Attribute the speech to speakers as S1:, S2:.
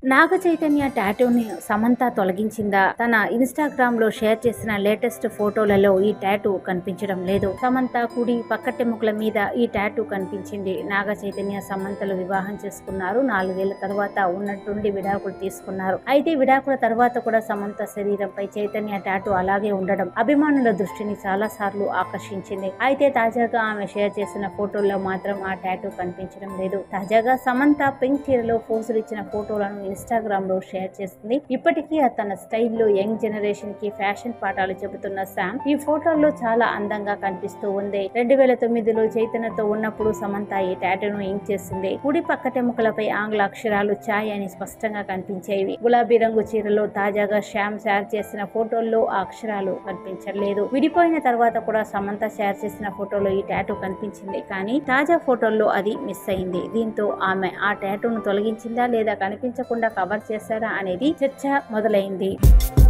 S1: నాగ చైతన్య టాటూని సమంత తొలగించిందా తన ఇన్స్టాగ్రామ్ లో షేర్ చేసిన లేటెస్ట్ ఫోటోలలో ఈ టాటూ కనిపించడం లేదు సమంత కుడి పక్కటెముకల మీద ఈ టాటూ కనిపించింది నాగ చైతన్య సమంతలు వివాహం చేసుకున్నారు నాలుగేళ్ల తర్వాత ఉన్నట్టుండి విడాకులు తీసుకున్నారు అయితే విడాకుల తర్వాత కూడా సమంత శరీరంపై చైతన్య టాటూ అలాగే ఉండడం అభిమానుల దృష్టిని చాలా సార్లు ఆకర్షించింది అయితే తాజాగా ఆమె షేర్ చేసిన ఫోటోల్లో మాత్రం ఆ టాటూ కనిపించడం లేదు తాజాగా సమంత పింక్ చీరలో పోజులు ఇచ్చిన ఫోటోలను ఇన్స్టాగ్రామ్ లో షేర్ చేసింది ఇప్పటికీ తన స్టైల్లో యంగ్ జనరేషన్ కి ఫ్యాషన్ పాఠాలు చెబుతున్న శామ్ ఈ ఫోటోల్లో చాలా అందంగా కనిపిస్తూ ఉంది రెండు వేల తొమ్మిదిలో చైతన్యతో ఉన్నప్పుడు సమంత ఈ టాటూను ఇంక్ చేసింది కుడి పక్కటెముకలపై ఆంగ్ల అక్షరాలు ఛాయ్ అని స్పష్టంగా కనిపించేవి గులాబీ రంగు చీరలో తాజాగా శ్యామ్ షేర్ చేసిన ఫోటోల్లో ఆ అక్షరాలు కనిపించలేదు విడిపోయిన తర్వాత కూడా సమంత షేర్ చేసిన ఫోటోలో ఈ టాటూ కనిపించింది కానీ తాజా ఫోటోల్లో అది మిస్ అయింది దీంతో ఆమె ఆ టాటూను తొలగించిందా లేదా కనిపించకుండా కవర్ చేశారా అనేది చర్చ మొదలైంది